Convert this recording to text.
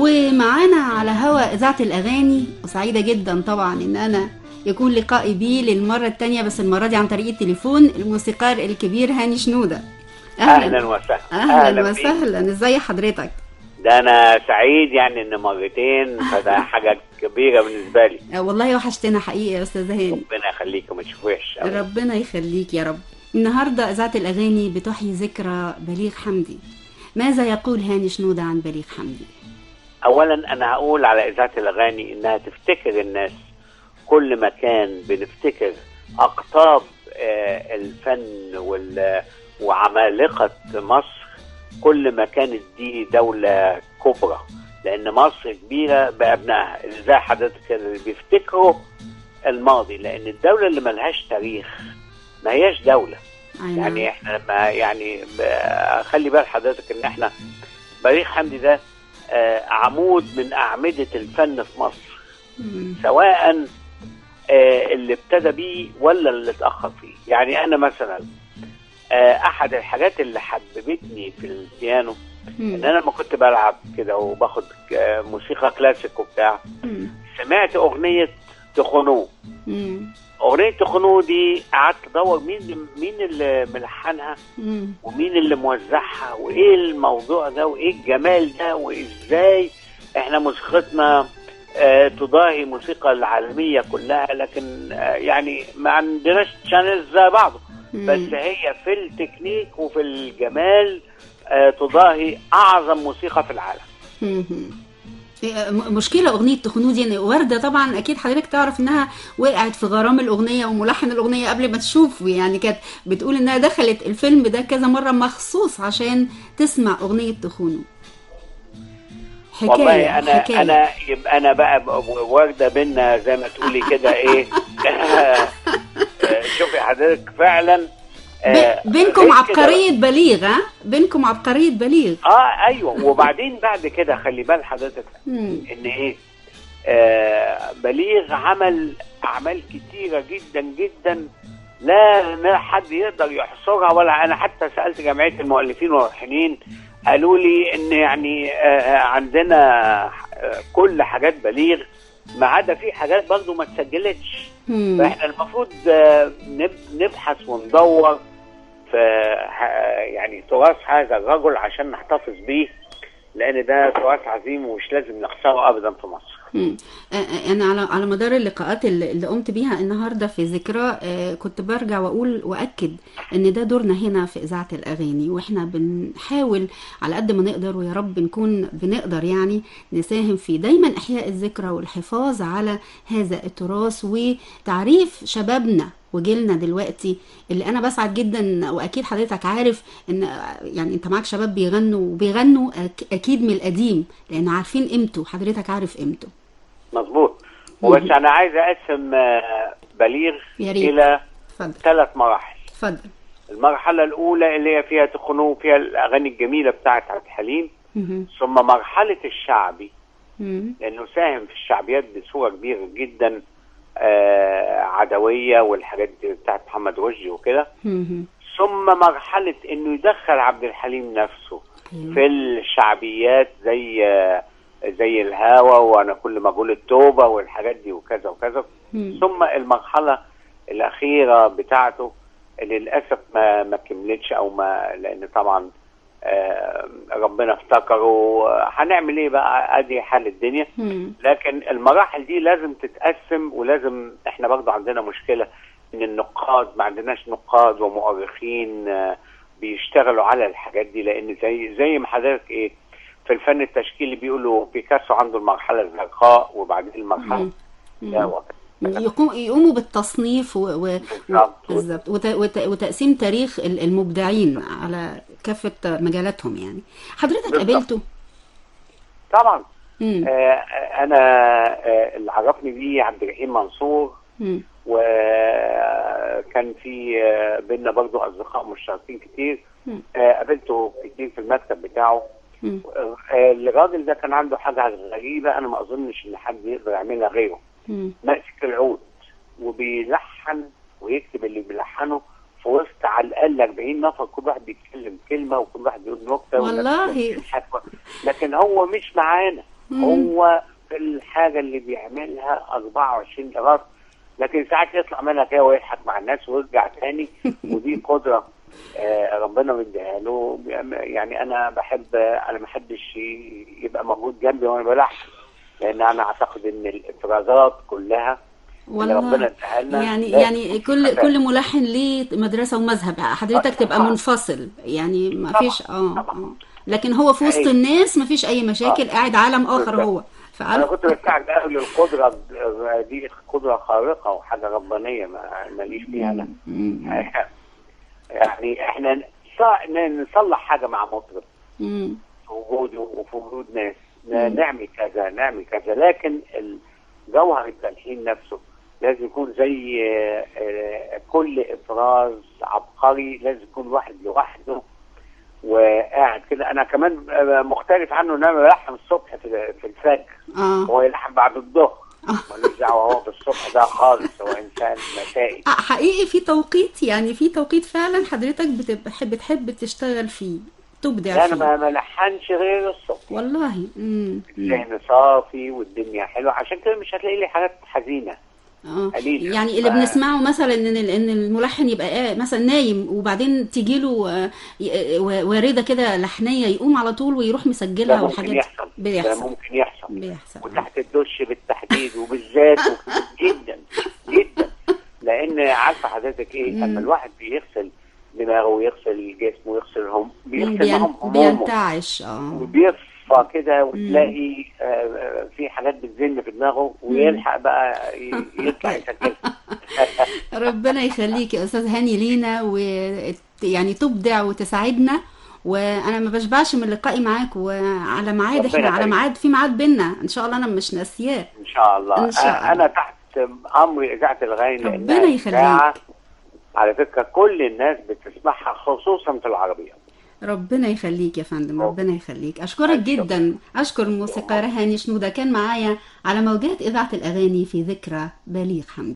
ومعانا على هوا إذاعة الأغاني وسعيدة جدا طبعا إن أنا يكون لقائي بيه للمرة التانية بس المرة دي عن طريق التليفون الموسيقار الكبير هاني شنودة اهلا وسهلا أهلا بيك. وسهلا إزاي حضرتك ده انا سعيد يعني ان مرتين فده حاجه كبيره بالنسبه لي آه، والله وحشتنا حقيقي يا أستاذ هاني ربنا يخليك وما تشوفش أبداً. ربنا يخليك يا رب النهاردة إذاعة الأغاني بتحيي ذكرى بليغ حمدي ماذا يقول هاني شنودة عن بليغ حمدي اولا انا هقول على اذاعه الاغاني انها تفتكر الناس كل ما كان بنفتكر اقطاب آه، الفن وال وعمالقه مصر كل ما كانت دي دوله كبرى لان مصر كبيره بابنائها ازاي حضرتك اللي بيفتكروا الماضي لان الدوله اللي ملهاش تاريخ ما هياش دوله أي نعم. يعني احنا لما يعني ب- خلي بال حضرتك ان احنا بليغ حمدي ده آه، عمود من اعمده الفن في مصر مم. سواء آه، اللي ابتدى بيه ولا اللي اتاخر فيه يعني انا مثلا آه، احد الحاجات اللي حببتني في البيانو ان مم. انا لما كنت بلعب كده وباخد آه، موسيقى كلاسيك وبتاع مم. سمعت اغنيه تخنوه مم. اغنيه تخنوه دي قعدت ادور مين مين اللي ملحنها مم. ومين اللي موزعها وايه الموضوع ده وايه الجمال ده وازاي احنا موسيقتنا آه تضاهي موسيقى العالمية كلها لكن آه يعني ما عندناش شانلز زي بعضه مم. بس هي في التكنيك وفي الجمال آه تضاهي اعظم موسيقى في العالم مهم. إيه، م- مشكلة أغنية تخنو دي إن وردة طبعا أكيد حضرتك تعرف إنها وقعت في غرام الأغنية وملحن الأغنية قبل ما تشوفه يعني كانت بتقول إنها دخلت الفيلم ده كذا مرة مخصوص عشان تسمع أغنية تخنو حكاية والله انا حكاية. انا يبقى انا بقى ب- وارده بينا زي ما تقولي كده ايه شوفي حضرتك فعلا آه، ب- بينكم غير كده عبقرية بليغ ها بنكم عبقرية بليغ اه ايوه وبعدين بعد كده خلي بال حضرتك مم. ان ايه آه بليغ عمل اعمال كتيره جدا جدا لا لا حد يقدر يحصرها ولا انا حتى سالت جمعيه المؤلفين والملحنين قالوا لي ان يعني آه عندنا آه كل حاجات بليغ ما عدا في حاجات برضو ما اتسجلتش مم. فاحنا المفروض آه، نب- نبحث وندور في ح- يعني تراث هذا الرجل عشان نحتفظ بيه لان ده تراث عظيم ومش لازم نخسره ابدا في مصر مم. آه، آه، انا على على مدار اللقاءات اللي اللي قمت بيها النهارده في ذكرى آه، كنت برجع واقول واكد ان ده دورنا هنا في اذاعه الاغاني واحنا بنحاول على قد ما نقدر ويا رب نكون بنقدر يعني نساهم في دايما احياء الذكرى والحفاظ على هذا التراث وتعريف شبابنا وجيلنا دلوقتي اللي انا بسعد جدا واكيد حضرتك عارف ان يعني انت معاك شباب بيغنوا وبيغنوا أك- اكيد من القديم لان عارفين قيمته حضرتك عارف قيمته مظبوط وبس انا عايز اقسم آه، بليغ يا ريت. الى اتفضل ثلاث مراحل اتفضل المرحله الاولى اللي هي فيها تخنو فيها الاغاني الجميله بتاعت عبد الحليم مهم. ثم مرحله الشعبي مم. لانه ساهم في الشعبيات بصوره كبيره جدا آه عدويه والحاجات دي بتاعت محمد رشدي وكده مهم. ثم مرحله انه يدخل عبد الحليم نفسه أيوة. في الشعبيات زي آه، زي الهوى وانا كل ما اقول التوبه والحاجات دي وكذا وكذا مم. ثم المرحله الاخيره بتاعته اللي للاسف ما ما كملتش او ما لان طبعا آه، ربنا افتكره هنعمل ايه بقى ادي حال الدنيا مم. لكن المراحل دي لازم تتقسم ولازم احنا برضه عندنا مشكله ان النقاد ما عندناش نقاد ومؤرخين آه، بيشتغلوا على الحاجات دي لان زي زي ما حضرتك ايه في الفن التشكيلي بيقولوا بيكاسو عنده المرحله الزرقاء وبعدين المرحله مم. لا، مم. و- يقوم يقوموا بالتصنيف و... و... و... بالظبط. بالظبط وت... وت... وتقسيم تاريخ ال- المبدعين على كافة مجالاتهم يعني حضرتك بالظبط. قابلته طبعا مم. آه انا آه اللي عرفني بيه عبد الرحيم منصور مم. وكان في آه، بينا برضو اصدقاء مشتركين كتير مم. آه، قابلته كتير في المكتب بتاعه مم. آه، الراجل ده كان عنده حاجه غريبه انا ما اظنش ان حد يقدر يعملها غيره مم. ماسك العود وبيلحن ويكتب اللي بيلحنه في وسط على الاقل 40 نفر كل واحد بيتكلم كلمه وكل واحد بيقول نكته والناس والله. بتضحك. لكن هو مش معانا مم. هو في الحاجه اللي بيعملها 24 قرار لكن ساعات يطلع منها كده ويضحك مع الناس ويرجع تاني ودي قدره آه، ربنا مديها له يعني انا بحب انا ما حدش يبقى موجود جنبي وانا بلحن لان انا اعتقد ان الافرازات كلها اللي ربنا والله اداها لنا يعني لازم يعني كل تبقى كل ملحن ليه مدرسة ومذهب حضرتك تبقى طبعاً. منفصل يعني ما طبعاً. فيش اه طبعاً. آه. لكن هو في وسط أيوة. الناس ما فيش اي مشاكل آه. قاعد عالم اخر بالظبط. هو انا فعلا كنت بستعجب قوي القدره دي قدره خارقه وحاجه ربانيه ما ماليش فيها انا يعني احنا نص- نصلح حاجه مع مطرب مم. في وجوده وفي وجود ناس مم. ن- نعمل كذا نعمل كذا لكن الجوهر التلحين نفسه لازم يكون زي آه، آه، كل افراز عبقري لازم يكون واحد لوحده وقاعد كده انا كمان آه، مختلف عنه ان انا بلحن الصبح في في الفجر اه هو يلحن بعد الظهر ملوش دعوه هو بالصبح ده خالص هو انسان مسائي آه، حقيقي في توقيت يعني في توقيت فعلا حضرتك بتحب بتحب تشتغل فيه تبدع انا فيه ما ما لحنش غير الصبح والله مم. مم. ذهن صافي والدنيا حلوه عشان كده مش هتلاقي لي حاجات حزينه اه قليل. يعني اللي ف- بنسمعه مثلا ان ال- ان الملحن يبقى قاعد مثلا نايم وبعدين تيجي له وارده كده لحنيه يقوم على طول ويروح ده مسجلها ممكن والحاجات يحصل ده بيحصل ممكن يحصل بيحصل وتحت الدش بالتحديد وبالذات جدا جدا لان عارفه حضرتك ايه مم. اما الواحد بيغسل دماغه ويغسل جسمه ويغسل هم بيغسل بين- معهم همومه بينتعش اه وبيصفى كده وتلاقي آه، آه، في حاجات بتزن في دماغه ويلحق بقى ي- يطلع يسجلها ربنا يخليك يا استاذ هاني لينا ويعني تبدع وتساعدنا وانا ما بشبعش من لقائي معاك وعلى ميعاد احنا ربنا على يخليك. ميعاد في ميعاد بينا ان شاء الله انا مش ناسياه ان شاء الله إن شاء الله. آه، انا تحت امر اذاعه الغني ربنا لانها يخليك. إذاعة على فكره كل الناس بتسمعها خصوصا في العربيه ربنا يخليك يا فندم ربنا يخليك اشكرك أشكرك. جدا اشكر الموسيقار هاني شنودة كان معايا على موجات اذاعة الاغاني في ذكرى بليغ حمدي